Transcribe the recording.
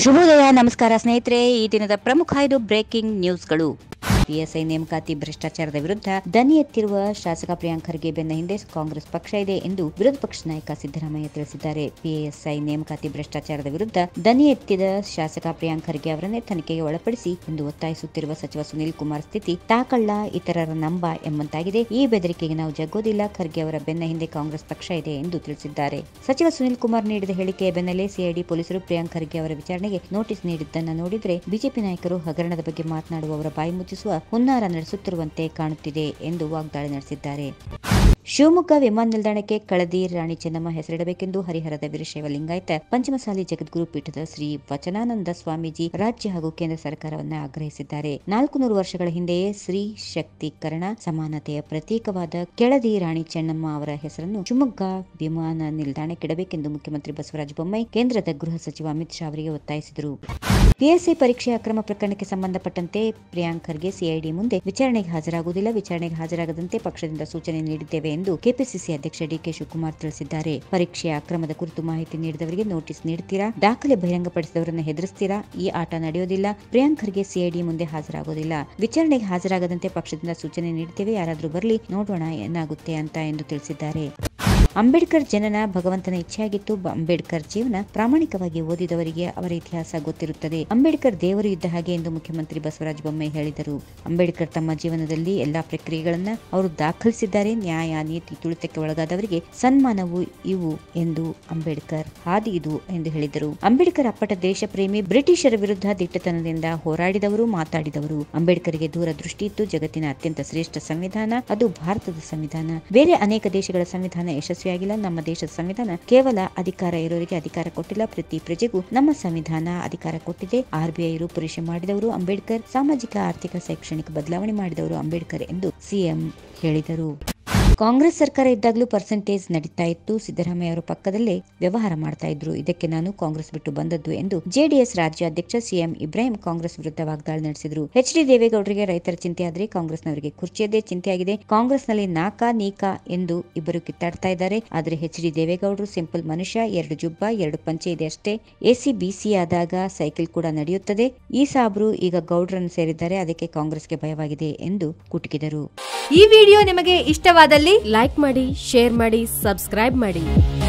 ಶುಭೋದಯ ನಮಸ್ಕಾರ ಸ್ನೇಹಿತರೆ ಈ ದಿನದ ಪ್ರಮುಖ ಐದು ಬ್ರೇಕಿಂಗ್ ನ್ಯೂಸ್ಗಳು ಪಿಎಸ್ಐ ನೇಮಕಾತಿ ಭ್ರಷ್ಟಾಚಾರದ ವಿರುದ್ಧ ದನಿ ಎತ್ತಿರುವ ಶಾಸಕ ಪ್ರಿಯಾಂಕ್ ಖರ್ಗೆ ಬೆನ್ನ ಹಿಂದೆ ಕಾಂಗ್ರೆಸ್ ಪಕ್ಷ ಇದೆ ಎಂದು ವಿರೋಧ ಪಕ್ಷ ನಾಯಕ ಸಿದ್ದರಾಮಯ್ಯ ತಿಳಿಸಿದ್ದಾರೆ ಪಿಎಸ್ಐ ನೇಮಕಾತಿ ಭ್ರಷ್ಟಾಚಾರದ ವಿರುದ್ಧ ದನಿ ಎತ್ತಿದ ಶಾಸಕ ಪ್ರಿಯಾಂಕ್ ಖರ್ಗೆ ಅವರನ್ನೇ ತನಿಖೆಗೆ ಒಳಪಡಿಸಿ ಎಂದು ಒತ್ತಾಯಿಸುತ್ತಿರುವ ಸಚಿವ ಸುನೀಲ್ ಕುಮಾರ್ ಸ್ಥಿತಿ ತಾಕಳ್ಳ ಇತರರ ನಂಬ ಎಂಬಂತಾಗಿದೆ ಈ ಬೆದರಿಕೆಗೆ ನಾವು ಜಗ್ಗೋದಿಲ್ಲ ಖರ್ಗೆ ಅವರ ಬೆನ್ನ ಹಿಂದೆ ಕಾಂಗ್ರೆಸ್ ಪಕ್ಷ ಇದೆ ಎಂದು ತಿಳಿಸಿದ್ದಾರೆ ಸಚಿವ ಸುನೀಲ್ ಕುಮಾರ್ ನೀಡಿದ ಹೇಳಿಕೆಯ ಬೆನ್ನಲ್ಲೇ ಸಿಐಡಿ ಪೊಲೀಸರು ಪ್ರಿಯಾಂಕ್ ಖರ್ಗೆ ಅವರ ವಿಚಾರಣೆಗೆ ನೋಟಿಸ್ ನೀಡಿದ್ದನ್ನು ನೋಡಿದ್ರೆ ಬಿಜೆಪಿ ನಾಯಕರು ಹಗರಣದ ಬಗ್ಗೆ ಮಾತನಾಡುವವರ ಬಾಯಿ ಮುಚ್ಚಿಸುವ ಹುನ್ನಾರ ನಡೆಸುತ್ತಿರುವಂತೆ ಕಾಣುತ್ತಿದೆ ಎಂದು ವಾಗ್ದಾಳಿ ನಡೆಸಿದ್ದಾರೆ ಶಿವಮೊಗ್ಗ ವಿಮಾನ ನಿಲ್ದಾಣಕ್ಕೆ ಕಳದಿ ರಾಣಿ ಚೆನ್ನಮ್ಮ ಹೆಸರಿಡಬೇಕೆಂದು ಹರಿಹರದ ವೀರಶೈವ ಲಿಂಗಾಯತ ಪಂಚಮಸಾಲಿ ಜಗದ್ಗುರು ಪೀಠದ ಶ್ರೀ ವಚನಾನಂದ ಸ್ವಾಮೀಜಿ ರಾಜ್ಯ ಹಾಗೂ ಕೇಂದ್ರ ಸರ್ಕಾರವನ್ನ ಆಗ್ರಹಿಸಿದ್ದಾರೆ ನಾಲ್ಕು ನೂರು ವರ್ಷಗಳ ಹಿಂದೆಯೇ ಸ್ತ್ರೀ ಶಕ್ತೀಕರಣ ಸಮಾನತೆಯ ಪ್ರತೀಕವಾದ ಕೆಳದಿ ರಾಣಿ ಚೆನ್ನಮ್ಮ ಅವರ ಹೆಸರನ್ನು ಶಿವಮೊಗ್ಗ ವಿಮಾನ ನಿಲ್ದಾಣಕ್ಕಿಡಬೇಕೆಂದು ಮುಖ್ಯಮಂತ್ರಿ ಬಸವರಾಜ ಬೊಮ್ಮಾಯಿ ಕೇಂದ್ರದ ಗೃಹ ಸಚಿವ ಅಮಿತ್ ಶಾ ಅವರಿಗೆ ಒತ್ತಾಯಿಸಿದರು ಪಿಎಸ್ಐ ಪರೀಕ್ಷೆ ಅಕ್ರಮ ಪ್ರಕರಣಕ್ಕೆ ಸಂಬಂಧಪಟ್ಟಂತೆ ಪ್ರಿಯಾಂಕ್ ಖರ್ಗೆ ಸಿಐಡಿ ಮುಂದೆ ವಿಚಾರಣೆಗೆ ಹಾಜರಾಗುವುದಿಲ್ಲ ವಿಚಾರಣೆಗೆ ಹಾಜರಾಗದಂತೆ ಪಕ್ಷದಿಂದ ಸೂಚನೆ ನೀಡಿದ್ದೇವೆ ಎಂದು ಕೆಪಿಸಿಸಿ ಅಧ್ಯಕ್ಷ ಡಿಕೆ ಶಿವಕುಮಾರ್ ತಿಳಿಸಿದ್ದಾರೆ ಪರೀಕ್ಷೆಯ ಅಕ್ರಮದ ಕುರಿತು ಮಾಹಿತಿ ನೀಡಿದವರಿಗೆ ನೋಟಿಸ್ ನೀಡುತ್ತೀರಾ ದಾಖಲೆ ಬಹಿರಂಗಪಡಿಸಿದವರನ್ನ ಹೆದರಿಸ್ತೀರಾ ಈ ಆಟ ನಡೆಯೋದಿಲ್ಲ ಪ್ರಿಯಾಂಕ್ ಖರ್ಗೆ ಸಿಐಡಿ ಮುಂದೆ ಹಾಜರಾಗೋದಿಲ್ಲ ವಿಚಾರಣೆಗೆ ಹಾಜರಾಗದಂತೆ ಪಕ್ಷದಿಂದ ಸೂಚನೆ ನೀಡುತ್ತೇವೆ ಯಾರಾದ್ರೂ ಬರಲಿ ನೋಡೋಣ ಏನಾಗುತ್ತೆ ಅಂತ ಎಂದು ತಿಳಿಸಿದ್ದಾರೆ ಅಂಬೇಡ್ಕರ್ ಜನನ ಭಗವಂತನ ಇಚ್ಛೆಯಾಗಿತ್ತು ಬ- ಅಂಬೇಡ್ಕರ್ ಜೀವನ ಪ್ರಾಮಾಣಿಕವಾಗಿ ಓದಿದವರಿಗೆ ಅವರ ಇತಿಹಾಸ ಗೊತ್ತಿರುತ್ತದೆ ಅಂಬೇಡ್ಕರ್ ದೇವರು ಇದ್ದ ಹಾಗೆ ಎಂದು ಮುಖ್ಯಮಂತ್ರಿ ಬಸವರಾಜ ಬೊಮ್ಮಾಯಿ ಹೇಳಿದರು ಅಂಬೇಡ್ಕರ್ ತಮ್ಮ ಜೀವನದಲ್ಲಿ ಎಲ್ಲಾ ಪ್ರಕ್ರಿಯೆಗಳನ್ನ ಅವರು ದಾಖಲಿಸಿದ್ದಾರೆ ನ್ಯಾಯ ನೀತಿ ತುಳಿತಕ್ಕೆ ಒಳಗಾದವರಿಗೆ ಸನ್ಮಾನವು ಇವು ಎಂದು ಅಂಬೇಡ್ಕರ್ ಹಾದಿ ಇದು ಎಂದು ಹೇಳಿದರು ಅಂಬೇಡ್ಕರ್ ಅಪ್ಪಟ ದೇಶ ಪ್ರೇಮಿ ಬ್ರಿಟಿಷರ ವಿರುದ್ಧ ದಿಟ್ಟತನದಿಂದ ಹೋರಾಡಿದವರು ಮಾತಾಡಿದವರು ಅಂಬೇಡ್ಕರ್ಗೆ ದೂರದೃಷ್ಟಿ ಇತ್ತು ಜಗತ್ತಿನ ಅತ್ಯಂತ ಶ್ರೇಷ್ಠ ಸಂವಿಧಾನ ಅದು ಭಾರತದ ಸಂವಿಧಾನ ಬೇರೆ ಅನೇಕ ದೇಶಗಳ ಸಂವಿಧಾನ ಯಶಸ್ವಿಯಾಗಿಲ್ಲ ನಮ್ಮ ದೇಶದ ಸಂವಿಧಾನ ಕೇವಲ ಅಧಿಕಾರ ಇರೋರಿಗೆ ಅಧಿಕಾರ ಕೊಟ್ಟಿಲ್ಲ ಪ್ರತಿ ಪ್ರಜೆಗೂ ನಮ್ಮ ಸಂವಿಧಾನ ಅಧಿಕಾರ ಕೊಟ್ಟಿದೆ ಆರ್ಬಿಐ ರೂಪುರೇಷೆ ಮಾಡಿದವರು ಅಂಬೇಡ್ಕರ್ ಸಾಮಾಜಿಕ ಆರ್ಥಿಕ ಶೈಕ್ಷಣಿಕ ಬದಲಾವಣೆ ಮಾಡಿದವರು ಅಂಬೇಡ್ಕರ್ ಎಂದು ಸಿಎಂ ಹೇಳಿದರು ಕಾಂಗ್ರೆಸ್ ಸರ್ಕಾರ ಇದ್ದಾಗಲೂ ಪರ್ಸೆಂಟೇಜ್ ನಡೀತಾ ಇತ್ತು ಸಿದ್ದರಾಮಯ್ಯ ಅವರ ಪಕ್ಕದಲ್ಲೇ ವ್ಯವಹಾರ ಮಾಡ್ತಾ ಇದ್ರು ಇದಕ್ಕೆ ನಾನು ಕಾಂಗ್ರೆಸ್ ಬಿಟ್ಟು ಬಂದದ್ದು ಎಂದು ಜೆಡಿಎಸ್ ರಾಜ್ಯಾಧ್ಯಕ್ಷ ಸಿಎಂ ಇಬ್ರಾಹಿಂ ಕಾಂಗ್ರೆಸ್ ವಿರುದ್ಧ ವಾಗ್ದಾಳಿ ನಡೆಸಿದರು ಎಚ್ ಡಿ ದೇವೇಗೌಡರಿಗೆ ರೈತರ ಚಿಂತೆ ಆದ್ರೆ ಕಾಂಗ್ರೆಸ್ನವರಿಗೆ ಕುರ್ಚಿಯದೇ ಚಿಂತೆಯಾಗಿದೆ ಕಾಂಗ್ರೆಸ್ನಲ್ಲಿ ನಾಕಾ ನೀಕಾ ಎಂದು ಇಬ್ಬರು ಕಿತ್ತಾಡ್ತಾ ಇದ್ದಾರೆ ಆದ್ರೆ ಎಚ್ ಡಿ ದೇವೇಗೌಡರು ಸಿಂಪಲ್ ಮನುಷ್ಯ ಎರಡು ಜುಬ್ಬ ಎರಡು ಪಂಚೆ ಇದೆ ಅಷ್ಟೇ ಎಸಿ ಬಿಸಿ ಆದಾಗ ಸೈಕಲ್ ಕೂಡ ನಡೆಯುತ್ತದೆ ಈ ಸಾಬ್ರು ಈಗ ಗೌಡ್ರನ್ನು ಸೇರಿದ್ದಾರೆ ಅದಕ್ಕೆ ಕಾಂಗ್ರೆಸ್ಗೆ ಭಯವಾಗಿದೆ ಎಂದು ಕುಟುಕಿದರು ಈ ವಿಡಿಯೋ ನಿಮಗೆ ಇಷ್ಟವಾದಲ್ಲಿ ಲೈಕ್ ಮಾಡಿ ಶೇರ್ ಮಾಡಿ ಸಬ್ಸ್ಕ್ರೈಬ್ ಮಾಡಿ